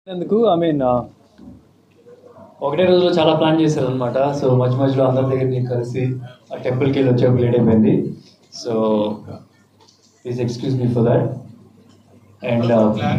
ఎందుకు I mean ఒకటే రోజులో చాలా ప్లాన్ చేశారు అనమాట సో మధ్య మధ్యలో అందరి దగ్గరికి కలిసి ఆ టెంపుల్కి వెళ్ళి వచ్చేప్పుడు లేట్ అయిపోయింది so please excuse me for that and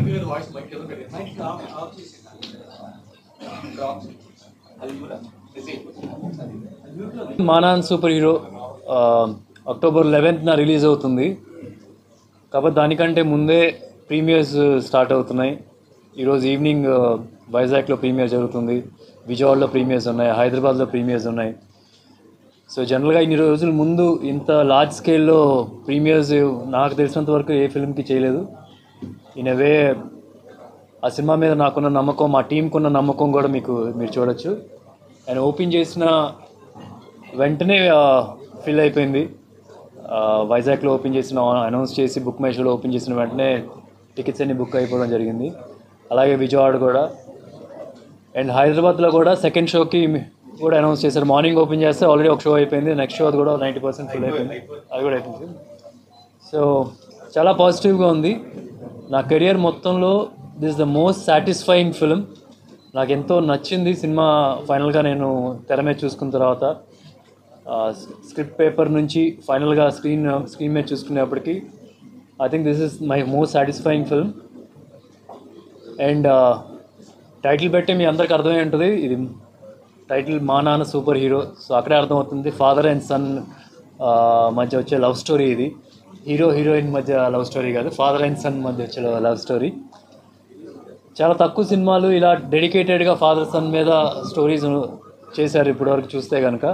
మానాన్ సూపర్ హీరో అక్టోబర్ లెవెన్త్న రిలీజ్ అవుతుంది కాబట్టి దానికంటే ముందే ప్రీమియర్స్ స్టార్ట్ అవుతున్నాయి ఈరోజు ఈవినింగ్ ఆ, వైజాగ్లో ప్రీమియర్ జరుగుతుంది విజయవాడలో ప్రీమియర్స్ ఉన్నాయి హైదరాబాద్లో ప్రీమియర్స్ ఉన్నాయి సో జనరల్గా ఇన్ని రోజుల ముందు ఇంత లార్జ్ స్కేల్లో ప్రీమియర్స్ నాకు తెలిసినంత వరకు ఏ ఫిల్మ్కి చేయలేదు ఇన్ వే ఆ సినిమా మీద నాకున్న నమ్మకం మా టీంకున్న నమ్మకం కూడా మీకు మీరు చూడొచ్చు అండ్ ఓపెన్ చేసిన వెంటనే ఫిల్ అయిపోయింది ఆ, వైజాగ్లో ఓపెన్ చేసిన అనౌన్స్ చేసి బుక్ మై షోలో ఓపెన్ చేసిన వెంటనే టికెట్స్ అన్ని బుక్ అయిపోవడం జరిగింది అలాగే విజయవాడ కూడా అండ్ హైదరాబాద్లో కూడా సెకండ్ షోకి కూడా అనౌన్స్ చేశారు మార్నింగ్ ఓపెన్ చేస్తే ఆల్రెడీ ఒక షో అయిపోయింది నెక్స్ట్ షో కూడా నైంటీ పర్సెంట్ ఫుల్ అయిపోయింది అది కూడా అయిపోయింది సో చాలా పాజిటివ్గా ఉంది నా కెరియర్ మొత్తంలో this the most satisfying film నాకు ఎంతో నచ్చింది సినిమా ఫైనల్గా నేను తెర మీద చూసుకున్న తర్వాత స్క్రిప్ట్ పేపర్ నుంచి ఫైనల్గా స్క్రీన్ స్క్రీన్ మీద చూసుకునేప్పటికీ I think this is my most satisfying film and title పెట్టి మీ అందరికి అర్థమై ఉంటుంది ఇది టైటిల్ మా నాన్న సూపర్ హీరో సో అక్కడే అర్థమవుతుంది ఫాదర్ అండ్ సన్ మధ్య వచ్చే లవ్ స్టోరీ ఇది హీరో హీరోయిన్ మధ్య లవ్ స్టోరీ కాదు ఫాదర్ అండ్ సన్ మధ్య వచ్చే లవ్ స్టోరీ చాలా తక్కువ సినిమాలు ఇలా డెడికేటెడ్గా ఫాదర్ సన్ మీద స్టోరీస్ చేశారు ఇప్పటివరకు చూస్తే కనుక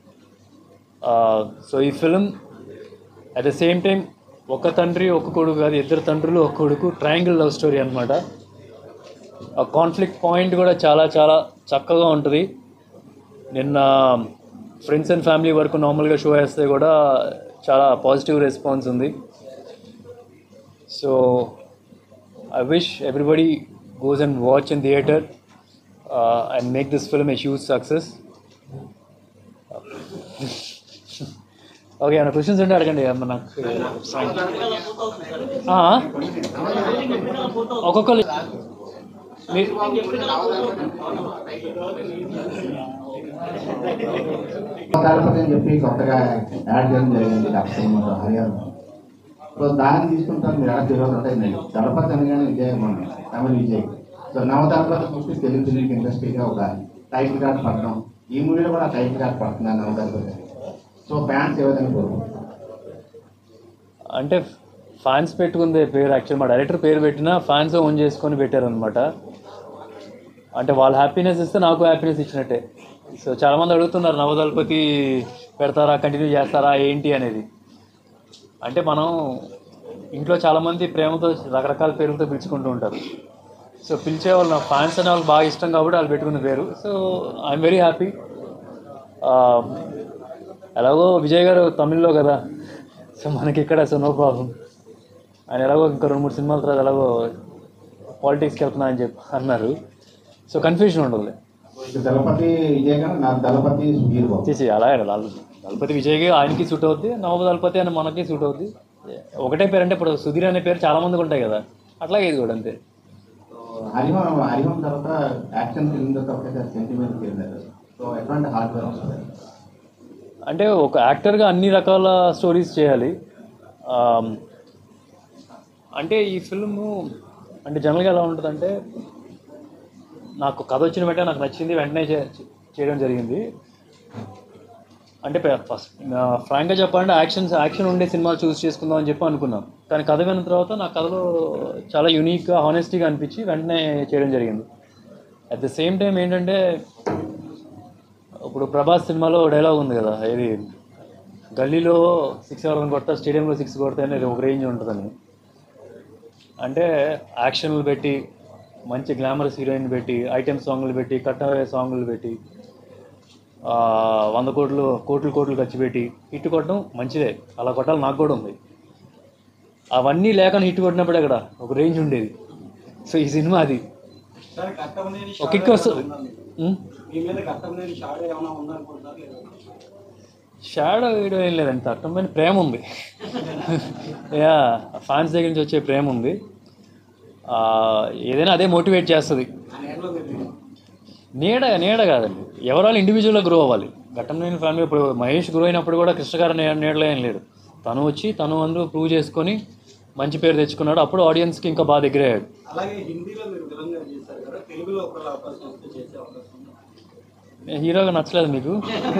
సో ఈ film at the same time ఒక తండ్రి ఒక కొడుకు కాదు ఇద్దరు తండ్రులు ఒక కొడుకు ట్రయాంగిల్ లవ్ స్టోరీ అనమాట ఆ కాన్ఫ్లిక్ట్ పాయింట్ కూడా చాలా చాలా చక్కగా ఉంటుంది నిన్న ఫ్రెండ్స్ అండ్ ఫ్యామిలీ వరకు నార్మల్గా షో వేస్తే కూడా చాలా పాజిటివ్ రెస్పాన్స్ ఉంది so I wish everybody goes and watch in theatre and make this film a huge success okay ఏమైనా క్వశ్చన్స్ ఉంటే అడగండి అమ్మ నాకు ఆ? ఒక్కొక్కరు మీ- దళపతి అని చెప్పి కొత్తగా యాడ్ చేయడం జరిగింది డాక్టర్ సినిమాతో హరియానా సో దాన్ని తీసుకుంటాను మీరు ఎలా తెలియదు అంటే నేను దళపతి అనగానే విజయ్ మనం తమిళ విజయ్ సో నవ దళపతి చూసి తెలుగు ఫిలిం ఇండస్ట్రీగా ఒక టైటిల్ కార్డ్ పడడం ఈ మూవీలో కూడా టైటిల్ కార్డ్ పడుతున్నాను నవ దళపతి సో ఫ్యాన్స్ ఏ విధంగా కోరుకుంటున్నారు అంటే ఫ్యాన్స్ పెట్టుకుందే పేరు యాక్చువల్ మా డైరెక్టర్ పేరు పెట్టినా ఫ్యాన్స్ ఓన్ చేసుకొని పెట్టారనమాట అంటే వాళ్ళ హ్యాపీనెస్ ఇస్తే నాకు హ్యాపీనెస్ ఇచ్చినట్టే సో చాలామంది అడుగుతున్నారు నవదళపతి పెడతారా కంటిన్యూ చేస్తారా ఏంటి అనేది అంటే మనం ఇంట్లో చాలామంది ప్రేమతో రకరకాల పేర్లతో పిలుచుకుంటూ ఉంటారు సో పిలిచే వాళ్ళు నా ఫ్యాన్స్ అనే వాళ్ళకి బాగా ఇష్టం కాబట్టి వాళ్ళు పెట్టుకున్న పేరు సో ఐఎమ్ వెరీ హ్యాపీ ఎలాగో విజయ్ గారు తమిళ్లో కదా సో మనకి ఇక్కడ సో నో ప్రాబ్లం ఆయన ఎలాగో ఇంకా రెండు మూడు సినిమాల తర్వాత ఎలాగో పాలిటిక్స్కి వెళ్తున్నా అని చెప్పి అన్నారు సో కన్ఫ్యూజన్ ఉండదు ఇటు దళపతి విజయ్ గారు నా దళపతి సుధీర్ బాబు చేసి అలా దళపతి విజయ్కి ఆయనకి సూట్ అవుద్ది నవ దళపతి అని మనకి సూట్ అవుద్ది ఒకటే పేరు అంటే ఇప్పుడు సుధీర్ అనే పేరు చాలా మందికి ఉంటాయి కదా అట్లాగే ఇది కూడా అంతే హరిహం హరిహం తర్వాత యాక్షన్ ఫిల్మ్ తర్వాత సెంటిమెంట్ వెళ్ళారు సో ఎటువంటి హార్డ్వేర్ వస్తుంది అంటే ఒక యాక్టర్గా అన్ని రకాల స్టోరీస్ చేయాలి ఆమ్, అంటే ఈ ఫిల్ము అంటే జనరల్గా ఎలా ఉంటుందంటే నాకు కథ వచ్చిన వెంటనే నాకు నచ్చింది వెంటనే చే- చేయడం జరిగింది అంటే ఫస్ట్ ఫ్రాంక్గా చెప్పాలంటే యాక్షన్స్ యాక్షన్ ఉండే సినిమాలు చూస్ చేసుకుందాం అని చెప్పి అనుకున్నాం కానీ కథ విన్న తర్వాత నా కథలో చాలా యూనిక్గా హానెస్టీగా అనిపించి వెంటనే చేయడం జరిగింది అట్ ద సేమ్ టైం ఏంటంటే ఇప్పుడు ప్రభాస్ సినిమాలో డైలాగ్ ఉంది కదా ఇది గల్లీలో సిక్స్ ఎవరైనా కొడతా స్టేడియంలో సిక్స్ కొడతా అనేది ఒక రేంజ్ ఉంటుందని అంటే యాక్షన్లు పెట్టి మంచి గ్లామరస్ హీరోయిన్ పెట్టి ఐటెం సాంగ్లు పెట్టి కట్టవే సాంగ్లు పెట్టి ఆ, వంద కోట్లు కోట్లు కోట్లు ఖర్చు పెట్టి హిట్ కొట్టడం మంచిదే అలా కొట్టాలి నాకు కూడా ఉంది అవన్నీ లేక హిట్ కొట్టినప్పుడే అక్కడ ఒక రేంజ్ ఉండేది సో ఈ సినిమా అది ఒక కిక్ వస్తుంది ఉం? షాడో వీడియో ఏం లేదండి తట్టమైన ప్రేమ ఉంది యా ఫ్యాన్స్ దగ్గర నుంచి వచ్చే ప్రేమ ఉంది ఆ, ఏదైనా అదే మోటివేట్ చేస్తుంది నీడ నీడ కాదండి ఎవరాలు ఇండివిజువల్గా గ్రో అవ్వాలి ఘట్టంలేని ఫ్యామిలీ ఇప్పుడు మహేష్ గ్రో అయినప్పుడు కూడా కృష్ణ గారు నీ- నీడలో ఏం లేడు తను వచ్చి తను అందరూ ప్రూవ్ చేసుకొని మంచి పేరు తెచ్చుకున్నాడు అప్పుడు ఆడియన్స్కి ఇంకా బాగా దగ్గర అయ్యాడు అలాగే హిందీలో మీరు విలన్గా చేశారు కదా తెలుగులో ఒకవేళ అవకాశం వస్తే చేసే అవకాశం ఉందా? నేను హీరోగా నచ్చలేదు మీకు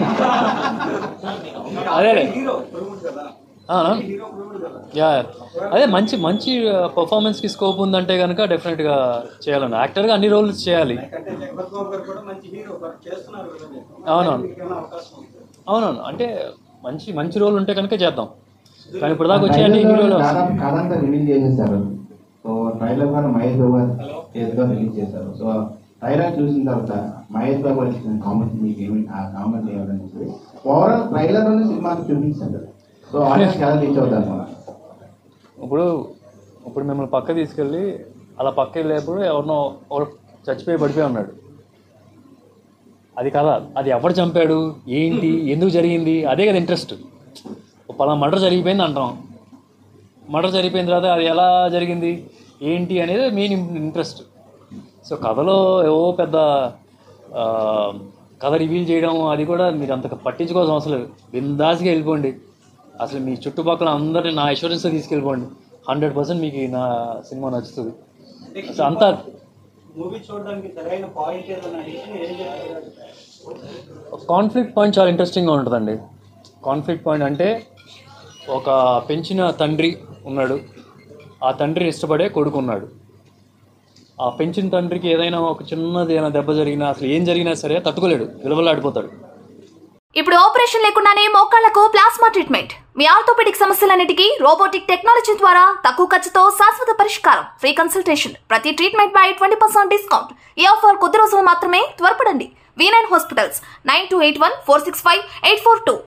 అదేలే హీరో ప్రముఖ కదా అవునా? హీరో ప్రముఖ కదా యా అదే మంచి మంచి పర్ఫార్మెన్స్కి స్కోప్ ఉందంటే కనుక డెఫినెట్గా చేయాలండి యాక్టర్గా అన్ని రోల్స్ చేయాలి ఎందుకంటే జగపత్ బాబు గారు కూడా మంచి హీరో బట్ చేస్తున్నారు కదా అవునవును. మీకు ఏమైనా అవకాశం ఉంది అవునవును అంటే మంచి మంచి రోల్ ఉంటే కనుక చేద్దాం కానీ ఇప్పుడు దాకా వచ్చే అన్ని హీరోలు దాదాపు కథ అంతా రిలీజ్ చేసేసారు సో ట్రైలర్ కూడా మహేష్ బాబు గారు చేతిలో రిలీజ్ చేశారు సో ట్రైలర్ చూసిన తర్వాత మహేష్ బాబు గారు ఇచ్చిన కామెంట్ మీకు ఏమి ఆ కామెంట్ ఏమని చెప్పి ఓవరాల్ ట్రైలర్ లోనే సినిమాకి చూపించారు సో ఆడియన్స్ ఎలా రీచ్ అవుతారు మనం ఇప్పుడు ఇప్పుడు మిమ్మల్ని పక్క తీసుకెళ్ళి అలా పక్క వెళ్ళేప్పుడు ఎవరినో ఒకడు చచ్చిపోయి పడిపోయి ఉన్నాడు అది కదా అది ఎవరు చంపాడు ఏంటి ఎందుకు జరిగింది అదే కదా ఇంట్రెస్ట్ పలా మర్డర్ జరిగిపోయింది అంటాం మర్డర్ జరిగిపోయిన తర్వాత అది ఎలా జరిగింది ఏంటి అనేది మెయిన్ ఇంట్రెస్ట్ సో కథలో ఏవో పెద్ద ఆ, కథ రివీల్ చేయడం అది కూడా మీరు అంత పట్టించుకోవాల్సిన అవసరం లేదు బిందాస్గా వెళ్ళిపోండి అసలు మీ చుట్టుపక్కల అందరిని నా ఇన్సూరెన్స్తో తీసుకెళ్ళిపోండి హండ్రెడ్ పర్సెంట్ మీకు నా సినిమా నచ్చుతుంది అసలు అంతా మూవీ చూడడానికి సరైన పాయింట్ ఏదైనా అడిగితే ఏం చేస్తారు కాన్ఫ్లిక్ట్ పాయింట్ చాలా ఇంట్రెస్టింగ్గా ఉంటుందండి కాన్ఫ్లిక్ట్ పాయింట్ అంటే ఒక పెంచిన తండ్రి ఉన్నాడు ఆ తండ్రిని ఇష్టపడే కొడుకు ఉన్నాడు ఆ పెంచిన తండ్రికి ఏదైనా ఒక చిన్నది ఏదైనా దెబ్బ జరిగినా అసలు ఏం జరిగినా సరే తట్టుకోలేడు విలువలాడిపోతాడు ఇప్పుడు ఆపరేషన్ లేకుండానే మోకాళ్లకు ప్లాస్మా ట్రీట్మెంట్ మీ ఆర్థోపెడిక్ సమస్యలన్నిటికీ రోబోటిక్ టెక్నాలజీ ద్వారా తక్కువ ఖర్చుతో శాశ్వత పరిష్కారం ఫ్రీ కన్సల్టేషన్ ప్రతి ట్రీట్మెంట్ పై ట్వంటీ పర్సెంట్ డిస్కౌంట్ ఈ ఆఫర్ కొద్ది రోజులు మాత్రమే త్వరపడండి V nine hospitals nine two eight one four six five eight four two